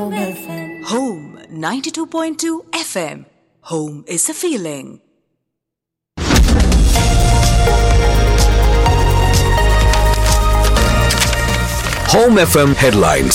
Home 92.2 FM. Home is a feeling. Home FM headlines.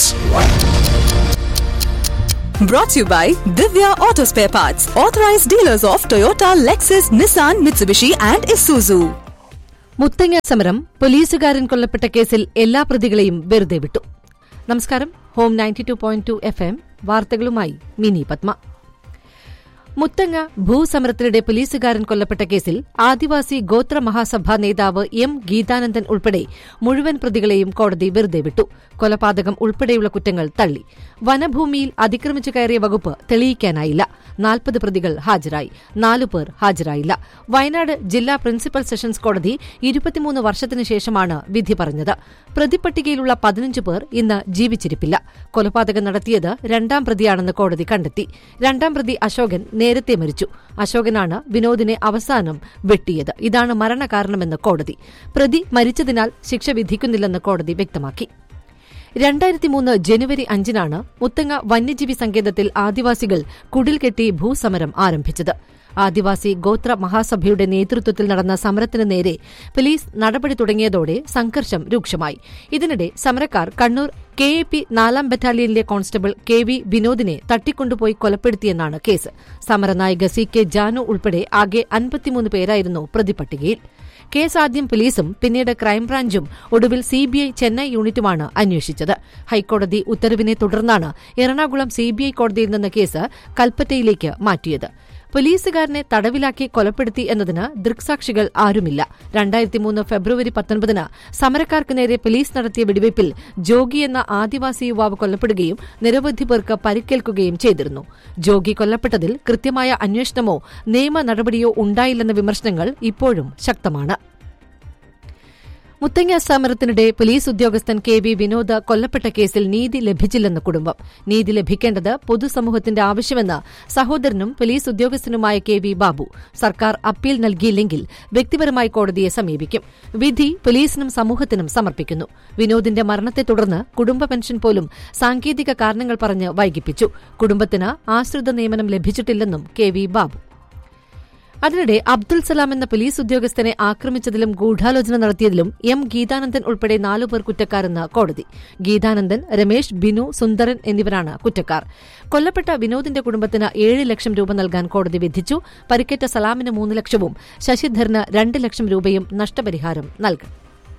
Brought to you by Divya Auto Spare Parts, authorized dealers of Toyota, Lexus, Nissan, Mitsubishi, and Isuzu. Muthanga സമരം പോലീസുകാരൻ കൊല്ലപ്പെട്ട കേസിൽ എല്ലാ പ്രതികളെയും വെറുതെ വിട്ടു നമസ്കാരം home ninety two point two F M വാർത്തകളുമായി മിനി പത്മ മുത്തങ്ങ ഭൂസമരത്തിനിടെ പോലീസുകാരൻ കൊല്ലപ്പെട്ട കേസിൽ ആദിവാസി ഗോത്ര മഹാസഭാ നേതാവ് എം ഗീതാനന്ദൻ ഉൾപ്പെടെ മുഴുവൻ പ്രതികളെയും കോടതി വെറുതെ വിട്ടു കൊലപാതകം ഉൾപ്പെടെയുള്ള കുറ്റങ്ങൾ തള്ളി വനഭൂമിയിൽ അതിക്രമിച്ചു കയറിയ വകുപ്പ് തെളിയിക്കാനായില്ല നാൽപ്പത് പ്രതികൾ ഹാജരായി നാലുപേർ ഹാജരായില്ല വയനാട് ജില്ലാ പ്രിൻസിപ്പൽ സെഷൻസ് കോടതി ഇരുപത്തിമൂന്ന് വർഷത്തിനു ശേഷമാണ് വിധി പറഞ്ഞത് പ്രതിപട്ടികയിലുള്ള പതിനഞ്ച് പേർ ഇന്ന് ജീവിച്ചിരിപ്പില്ല കൊലപാതകം നടത്തിയത് രണ്ടാം പ്രതിയാണെന്ന് കോടതി കണ്ടെത്തി രണ്ടാം പ്രതി അശോകൻ നേരത്തെ മരിച്ചു അശോകനാണ് വിനോദിനെ അവസാനം വെട്ടിയത് ഇതാണ് മരണകാരണമെന്ന് കോടതി പ്രതി മരിച്ചതിനാൽ ശിക്ഷ വിധിക്കുന്നില്ലെന്ന് കോടതി വ്യക്തമാക്കി രണ്ടായിരത്തി മൂന്ന് ജനുവരി അഞ്ചിനാണ് മുത്തങ്ങ വന്യജീവി സങ്കേതത്തിൽ ആദിവാസികൾ കുടിൽ കെട്ടി ഭൂസമരം ആരംഭിച്ചത് ആദിവാസി ഗോത്ര മഹാസഭയുടെ നേതൃത്വത്തിൽ നടന്ന സമരത്തിന് നേരെ പോലീസ് നടപടി തുടങ്ങിയതോടെ സംഘർഷം രൂക്ഷമായി ഇതിനിടെ സമരക്കാർ കണ്ണൂർ കെ എ പി നാലാം ബറ്റാലിയനിലെ കോൺസ്റ്റബിൾ കെ വി വിനോദിനെ തട്ടിക്കൊണ്ടുപോയി കൊലപ്പെടുത്തിയെന്നാണ് കേസ് സമരനായിക സി കെ ജാനു ഉൾപ്പെടെ ആകെ അൻപത്തിമൂന്ന് പേരായിരുന്നു പ്രതിപട്ടികയിൽ കേസ് ആദ്യം പോലീസും പിന്നീട് ക്രൈംബ്രാഞ്ചും ഒടുവിൽ സിബിഐ ചെന്നൈ യൂണിറ്റുമാണ് അന്വേഷിച്ചത് ഹൈക്കോടതി ഉത്തരവിനെ തുടർന്നാണ് എറണാകുളം സിബിഐ കോടതിയിൽ നിന്ന് കേസ് കൽപ്പറ്റയിലേക്ക് മാറ്റിയത് പോലീസുകാരനെ തടവിലാക്കി കൊലപ്പെടുത്തി എന്നതിന് ദൃക്സാക്ഷികൾ ആരുമില്ല രണ്ടായിരത്തി മൂന്ന് ഫെബ്രുവരി പത്തൊൻപതിന് സമരക്കാർക്ക് നേരെ പോലീസ് നടത്തിയ വെടിവയ്പിൽ ജോഗി എന്ന ആദിവാസി യുവാവ് കൊല്ലപ്പെടുകയും നിരവധി പേർക്ക് പരിക്കേൽക്കുകയും ചെയ്തിരുന്നു ജോഗി കൊല്ലപ്പെട്ടതിൽ കൃത്യമായ അന്വേഷണമോ നിയമ നടപടിയോ ഉണ്ടായില്ലെന്ന വിമർശനങ്ങൾ ഇപ്പോഴും ശക്തമാണ് മുത്തങ്ങ സമരത്തിനിടെ പോലീസ് ഉദ്യോഗസ്ഥൻ കെ വി വിനോദ് കൊല്ലപ്പെട്ട കേസിൽ നീതി ലഭിച്ചില്ലെന്ന് കുടുംബം നീതി ലഭിക്കേണ്ടത് പൊതുസമൂഹത്തിന്റെ ആവശ്യമെന്ന് സഹോദരനും പോലീസ് ഉദ്യോഗസ്ഥനുമായ കെ വി ബാബു സർക്കാർ അപ്പീൽ നൽകിയില്ലെങ്കിൽ വ്യക്തിപരമായി കോടതിയെ സമീപിക്കും വിധി പോലീസിനും സമൂഹത്തിനും സമർപ്പിക്കുന്നു വിനോദിന്റെ മരണത്തെ തുടർന്ന് കുടുംബ പെൻഷൻ പോലും സാങ്കേതിക കാരണങ്ങൾ പറഞ്ഞ് വൈകിപ്പിച്ചു കുടുംബത്തിന് ആശ്രിത നിയമനം ലഭിച്ചിട്ടില്ലെന്നും കെ വി ബാബു അതിനിടെ അബ്ദുൽ സലാം എന്ന പോലീസ് ഉദ്യോഗസ്ഥനെ ആക്രമിച്ചതിലും ഗൂഢാലോചന നടത്തിയതിലും എം ഗീതാനന്ദൻ ഉൾപ്പെടെ നാലുപേർ കുറ്റക്കാരെന്ന് കോടതി ഗീതാനന്ദൻ രമേശ് ബിനു സുന്ദരൻ എന്നിവരാണ് കുറ്റക്കാർ കൊല്ലപ്പെട്ട വിനോദിന്റെ കുടുംബത്തിന് ഏഴ് ലക്ഷം രൂപ നൽകാൻ കോടതി വിധിച്ചു പരിക്കേറ്റ സലാമിന് മൂന്ന് ലക്ഷവും ശശിധരന് രണ്ട് ലക്ഷം രൂപയും നഷ്ടപരിഹാരം നൽകും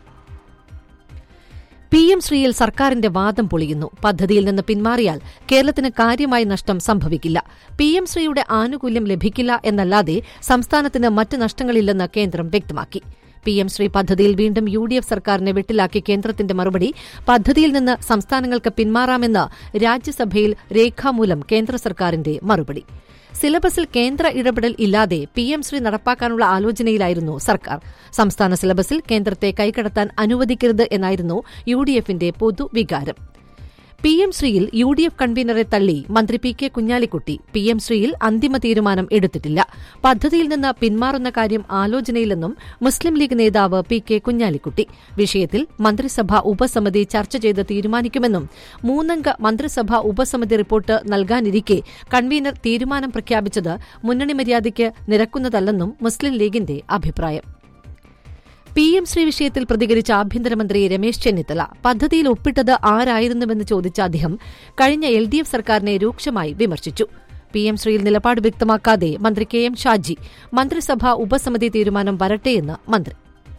പി എം ശ്രീയിൽ സർക്കാരിന്റെ വാദം പൊളിയുന്നു പദ്ധതിയിൽ നിന്ന് പിന്മാറിയാൽ കേരളത്തിന് കാര്യമായ നഷ്ടം സംഭവിക്കില്ല പി എം ശ്രീയുടെ ആനുകൂല്യം ലഭിക്കില്ല എന്നല്ലാതെ സംസ്ഥാനത്തിന് മറ്റ് നഷ്ടങ്ങളില്ലെന്ന് കേന്ദ്രം വ്യക്തമാക്കി പി എം ശ്രീ പദ്ധതിയിൽ വീണ്ടും യു ഡി എഫ് സർക്കാരിനെ വെട്ടിലാക്കി കേന്ദ്രത്തിന്റെ മറുപടി പദ്ധതിയിൽ നിന്ന് സംസ്ഥാനങ്ങൾക്ക് പിന്മാറാമെന്ന് രാജ്യസഭയിൽ രേഖാമൂലം കേന്ദ്ര സർക്കാരിന്റെ മറുപടി സിലബസിൽ കേന്ദ്ര ഇടപെടൽ ഇല്ലാതെ പി എം ശ്രീ നടപ്പാക്കാനുള്ള ആലോചനയിലായിരുന്നു സർക്കാർ സംസ്ഥാന സിലബസിൽ കേന്ദ്രത്തെ കൈകടത്താൻ അനുവദിക്കരുത് എന്നായിരുന്നു യു ഡി എഫിന്റെ പൊതുവികാരം പി എം ശ്രീയിൽ യു ഡി എഫ് കൺവീനറെ തള്ളി മന്ത്രി P K Kunhalikutty P M ശ്രീയിൽ അന്തിമ തീരുമാനം എടുത്തിട്ടില്ല പദ്ധതിയിൽ നിന്ന് പിന്മാറുന്ന കാര്യം ആലോചനയിലെന്നും മുസ്ലിം ലീഗ് നേതാവ് പി കെ കുഞ്ഞാലിക്കുട്ടി വിഷയത്തിൽ മന്ത്രിസഭാ ഉപസമിതി ചർച്ച ചെയ്ത് തീരുമാനിക്കുമെന്നും മൂന്നംഗ മന്ത്രിസഭാ ഉപസമിതി റിപ്പോർട്ട് നൽകാനിരിക്കെ കൺവീനർ തീരുമാനം പ്രഖ്യാപിച്ചത് മുന്നണി മര്യാദയ്ക്ക് നിരക്കുന്നതല്ലെന്നും മുസ്ലിം ലീഗിന്റെ അഭിപ്രായം പി എം ശ്രീ വിഷയത്തിൽ പ്രതികരിച്ച ആഭ്യന്തരമന്ത്രി രമേശ് ചെന്നിത്തല പദ്ധതിയിൽ ഒപ്പിട്ടത് ആരായിരുന്നുവെന്ന് ചോദിച്ച അദ്ദേഹം കഴിഞ്ഞ എൽ ഡി എഫ് സർക്കാരിനെ രൂക്ഷമായി വിമർശിച്ചു പി എം ശ്രീയിൽ നിലപാട് വ്യക്തമാക്കാതെ മന്ത്രി കെ എം ഷാജി മന്ത്രിസഭാ ഉപസമിതി തീരുമാനം വരട്ടെയെന്ന് മന്ത്രി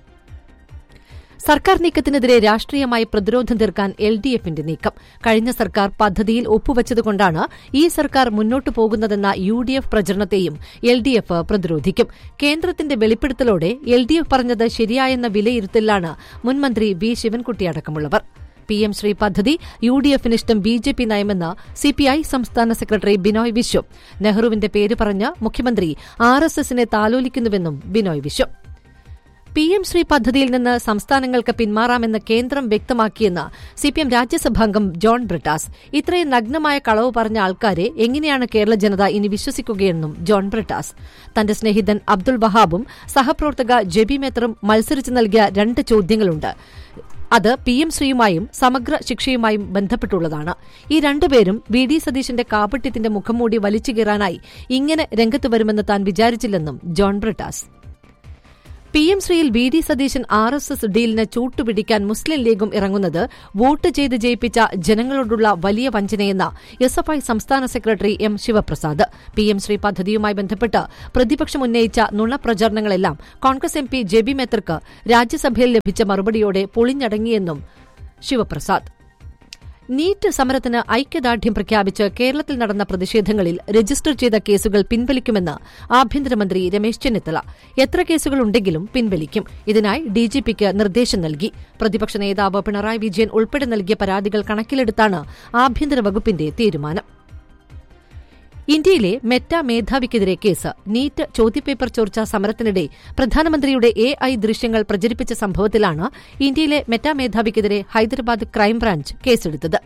സർക്കാർ നീക്കത്തിനെതിരെ രാഷ്ട്രീയമായി പ്രതിരോധം തീർക്കാൻ എൽ ഡി എഫിന്റെ നീക്കം കഴിഞ്ഞ സർക്കാർ പദ്ധതിയിൽ ഒപ്പുവച്ചതുകൊണ്ടാണ് ഈ സർക്കാർ മുന്നോട്ടു പോകുന്നതെന്ന യു ഡി എഫ് പ്രചരണത്തെയും എൽ ഡി എഫ് പ്രതിരോധിക്കും കേന്ദ്രത്തിന്റെ വെളിപ്പെടുത്തലോടെ എൽ ഡി എഫ് പറഞ്ഞത് ശരിയായെന്ന വിലയിരുത്തലിലാണ് മുൻമന്ത്രി വി ശിവൻകുട്ടി അടക്കമുള്ളവർ പി എം ശ്രീ പദ്ധതി യു ഡി എഫിന് ഇഷ്ടം ബി ജെ പി നയമെന്ന് സിപിഐ സംസ്ഥാന സെക്രട്ടറി ബിനോയ് വിശ്വം നെഹ്റുവിന്റെ പേര് പറഞ്ഞ് മുഖ്യമന്ത്രി ആർ എസ് എസിനെ താലോലിക്കുന്നുവെന്നും ബിനോയ് വിശ്വം പി എം ശ്രീ പദ്ധതിയിൽ നിന്ന് സംസ്ഥാനങ്ങൾക്ക് പിന്മാറാമെന്ന് കേന്ദ്രം വ്യക്തമാക്കിയെന്ന് സിപിഎം രാജ്യസഭാംഗം ജോൺ ബ്രിട്ടാസ് ഇത്രയും നഗ്നമായ കളവ് പറഞ്ഞ ആൾക്കാരെ എങ്ങനെയാണ് കേരള ജനത ഇനി വിശ്വസിക്കുകയെന്നും ജോൺ ബ്രിട്ടാസ് തന്റെ സ്നേഹിതൻ അബ്ദുൾ വഹാബും സഹപ്രവർത്തക ജെബി മേത്തറും മത്സരിച്ച് നൽകിയ രണ്ട് ചോദ്യങ്ങളുണ്ട് അത് പി എം ശ്രീയുമായും സമഗ്ര ശിക്ഷയുമായും ബന്ധപ്പെട്ടുള്ളതാണ് ഈ രണ്ടുപേരും വി ഡി സതീശന്റെ കാപട്യത്തിന്റെ മുഖംമൂടി വലിച്ചു കീറാനായി ഇങ്ങനെ രംഗത്ത് വരുമെന്ന് താൻ വിചാരിച്ചില്ലെന്നും ജോൺ ബ്രിട്ടാസ് പി എം ശ്രീയിൽ V D Satheesan R S S ഡീലിന് ചൂട്ടുപിടിക്കാൻ മുസ്ലിം ലീഗും ഇറങ്ങുന്നത് വോട്ട് ചെയ്ത് ജയിപ്പിച്ച ജനങ്ങളോടുള്ള വലിയ വഞ്ചനയെന്ന എസ് എഫ് ഐ സംസ്ഥാന സെക്രട്ടറി M Sivaprasad P M Shri പദ്ധതിയുമായി ബന്ധപ്പെട്ട് പ്രതിപക്ഷം ഉന്നയിച്ച നുണപ്രചാരണങ്ങളെല്ലാം കോൺഗ്രസ് എം പി ജെബി മെത്തർക്ക് രാജ്യസഭയിൽ ലഭിച്ച മറുപടിയോടെ പൊളിഞ്ഞടങ്ങിയെന്നും ശിവപ്രസാദ് നീറ്റ് സമരത്തിന് ഐക്യദാർഢ്യം പ്രഖ്യാപിച്ച് കേരളത്തിൽ നടന്ന പ്രതിഷേധങ്ങളിൽ രജിസ്റ്റർ ചെയ്ത കേസുകൾ പിൻവലിക്കുമെന്ന് ആഭ്യന്തരമന്ത്രി രമേശ് ചെന്നിത്തല എത്ര കേസുകളുണ്ടെങ്കിലും പിൻവലിക്കും ഇതിനായി ഡിജിപിക്ക് നിർദ്ദേശം നൽകി പ്രതിപക്ഷ നേതാവ് പിണറായി വിജയൻ ഉൾപ്പെടെ നൽകിയ പരാതികൾ കണക്കിലെടുത്താണ് ആഭ്യന്തര വകുപ്പിന്റെ തീരുമാനം ഇന്ത്യയിലെ മെറ്റ മേധാവിക്കെതിരെ കേസ് നീറ്റ് ചോദ്യപേപ്പർ ചോർച്ച സമരത്തിനിടെ പ്രധാനമന്ത്രിയുടെ എ ഐ ദൃശ്യങ്ങൾ പ്രചരിപ്പിച്ച സംഭവത്തിലാണ് ഇന്ത്യയിലെ മെറ്റ മേധാവിക്കെതിരെ ഹൈദരാബാദ് ക്രൈംബ്രാഞ്ച് കേസെടുത്തത്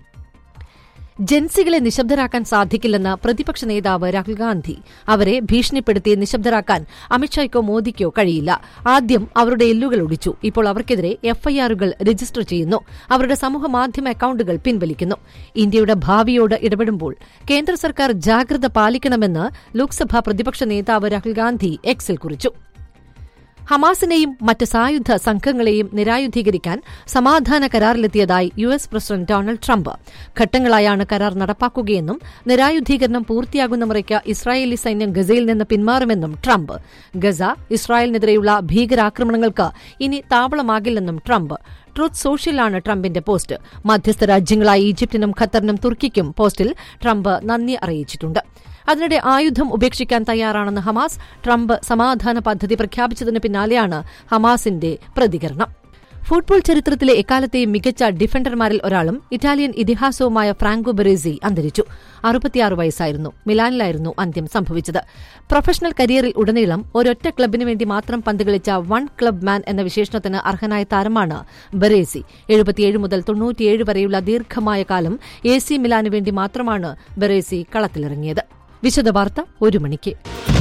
ജൻസികളെ നിശബ്ദരാക്കാൻ സാധിക്കില്ലെന്ന് പ്രതിപക്ഷ നേതാവ് രാഹുൽ ഗാന്ധി അവരെ ഭീഷണിപ്പെടുത്തി നിശബ്ദരാക്കാൻ അമിത്ഷായ്ക്കോ മോദിക്കോ കഴിയില്ല ആദ്യം അവരുടെ എല്ലുകൾ ഒടിച്ചു ഇപ്പോൾ അവർക്കെതിരെ എഫ്ഐആറുകൾ രജിസ്റ്റർ ചെയ്യുന്നു അവരുടെ സമൂഹമാധ്യമ അക്കൌണ്ടുകൾ പിൻവലിക്കുന്നു ഇന്ത്യയുടെ ഭാവിയോട് ഇടപെടുമ്പോൾ കേന്ദ്ര സർക്കാർ ജാഗ്രത പാലിക്കണമെന്ന് ലോക്സഭാ പ്രതിപക്ഷ നേതാവ് രാഹുൽ ഗാന്ധി എക്സിൽ കുറിച്ചു ഹമാസിനെയും മറ്റ് സായുധ സംഘങ്ങളെയും നിരായുധീകരിക്കാൻ സമാധാന കരാറിലെത്തിയതായി U S president Donald Trump ഘട്ടങ്ങളായാണ് കരാർ നടപ്പാക്കുകയെന്നും നിരായുധീകരണം പൂർത്തിയാകുന്ന മുറയ്ക്ക് ഇസ്രായേലി സൈന്യം ഗസയിൽ നിന്ന് പിന്മാറുമെന്നും ട്രംപ് ഗസ ഇസ്രായേലിനെതിരെയുള്ള ഭീകരാക്രമണങ്ങൾക്ക് ഇനി താവളമാകില്ലെന്നും ട്രംപ് ട്രൂത്ത് സോഷ്യലാണ് ട്രംപിന്റെ പോസ്റ്റ് മധ്യസ്ഥ രാജ്യങ്ങളായ ഈജിപ്തിനും ഖത്തറിനും തുർക്കിക്കും പോസ്റ്റിൽ ട്രംപ് നന്ദി അറിയിച്ചിട്ടുണ്ട് അതിനിടെ ആയുധം ഉപേക്ഷിക്കാൻ തയ്യാറാണെന്ന് ഹമാസ് ട്രംപ് സമാധാന പദ്ധതി പ്രഖ്യാപിച്ചതിന് പിന്നാലെയാണ് ഹമാസിന്റെ പ്രതികരണം ഫുട്ബോൾ ചരിത്രത്തിലെ എക്കാലത്തെയും മികച്ച ഡിഫൻഡർമാരിൽ ഒരാളും ഇറ്റാലിയൻ ഇതിഹാസവുമായ ഫ്രാങ്കോ ബെറേസി അന്തരിച്ചു അറുപത്തിയാറ് വയസ്സായിരുന്നു മിലാനിലായിരുന്നു അന്ത്യം സംഭവിച്ചത് പ്രൊഫഷണൽ കരിയറിൽ ഉടനീളം ഒരൊറ്റ ക്ലബിനു വേണ്ടി മാത്രം പന്ത് കളിച്ച വൺ ക്ലബ് മാൻ എന്ന വിശേഷണത്തിന് അർഹനായ താരമാണ് ബെറേസി എഴുപത്തിയേഴ് മുതൽ തൊണ്ണൂറ്റിയേഴ് വരെയുള്ള ദീർഘമായ കാലം എ സി മിലാനു വേണ്ടി മാത്രമാണ് ബെറേസി കളത്തിലിറങ്ങിയത് വിശദവാർത്ത ഒരു മണിക്ക്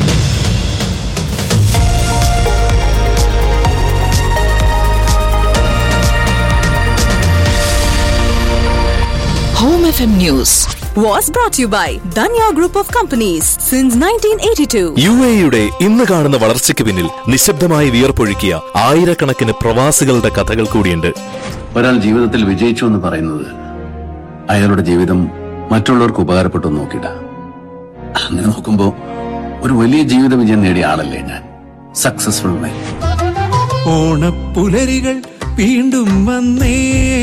Home FM News was brought to you by Danya Group of Companies since 1982. U എയുടെ ഇന്ന് കാണുന്ന വളർച്ചയ്ക്ക് പിന്നിൽ നിശബ്ദമായി വിയർപ്പൊഴുക്കിയ ആയിരക്കണക്കിന് പ്രവാസികളുടെ കഥകൾ കൂടിയുണ്ട് ഒരാൾ ജീവിതത്തിൽ വിജയിച്ചു എന്ന് പറയുന്നത് അയാളുടെ ജീവിതം മറ്റുള്ളവർക്ക് ഉപകാരപ്പെട്ടു എന്ന് നോക്കിയിട്ട അങ്ങനെ നോക്കുമ്പോ ഒരു വലിയ ജീവിത വിജയം നേടിയ ആളല്ലേ ഞാൻ സക്സസ്ഫുൾ മാൻ ഓണപ്പുലരികൾ വീണ്ടും വന്നേ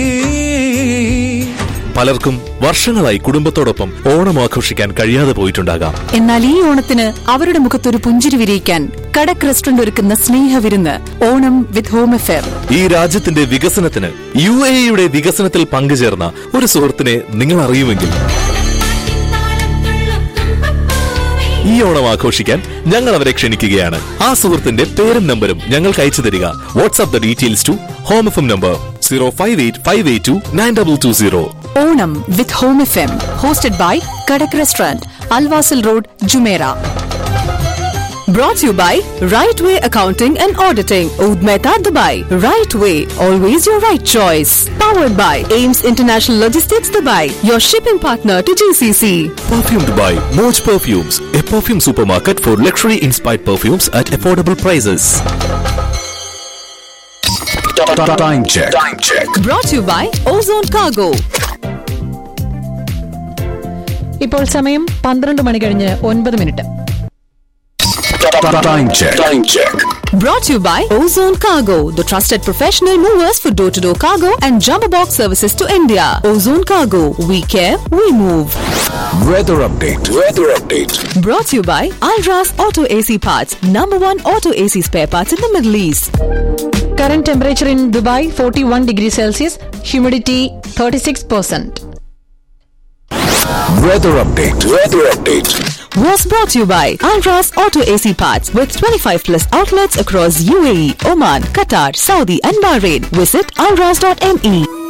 പലർക്കും വർഷങ്ങളായി കുടുംബത്തോടൊപ്പം ഓണം ആഘോഷിക്കാൻ കഴിയാതെ പോയിട്ടുണ്ടാകാം എന്നാൽ ഈ ഓണത്തിന് അവരുടെ മുഖത്തൊരു പുഞ്ചിരി വിരിയിക്കാൻ കടക് റെസ്റ്റോറന്റ് ഒരുക്കുന്ന സ്നേഹവിരുന്ന് ഓണം വിത്ത് ഹോം എഫെയർ ഈ രാജ്യത്തിന്റെ വികസനത്തിന് യു എയുടെ വികസനത്തിൽ പങ്കുചേർന്ന ഒരു സുഹൃത്തിനെ നിങ്ങൾ അറിയുമെങ്കിൽ ഈ ഓണം ആഘോഷിക്കാൻ ഞങ്ങൾ അവരെ ക്ഷണിക്കുകയാണ് ആ സുഹൃത്തിന്റെ പേരും നമ്പരും ഞങ്ങൾക്ക് അയച്ചു തരിക WhatsApp the details to home F M number zero five eight five eight two nine double two zero Onam with home F M hosted by Kadak restaurant Al Wasl road Jumeirah Brought to you by Right Way Accounting and Auditing, Oud Mehta, Dubai. Right Way, always your right choice. Powered by Ames International Logistics, Dubai, your shipping partner to GCC. Perfume Dubai, Moj Perfumes, a perfume supermarket for luxury inspired perfumes at affordable prices. Time check. Time check. Brought to you by Ozone Cargo. ഇപ്പോൾ സമയം പന്ത്രണ്ട് മണി കഴിഞ്ഞ് ഒൻപത് minute Time check. Time check. Brought to you by Ozone Cargo, the trusted professional movers for door to door cargo and jumbo box services to India. Ozone Cargo, we care, we move. Weather update. Weather update. Brought to you by Alras Auto AC Parts, number one auto AC spare parts in the Middle East. Current temperature in Dubai forty one degree Celsius humidity thirty six percent Weather update. Weather update. Was brought to you by Alras Auto AC Parts with 25 plus outlets across UAE, Oman, Qatar, Saudi, and Bahrain. Visit alras.me.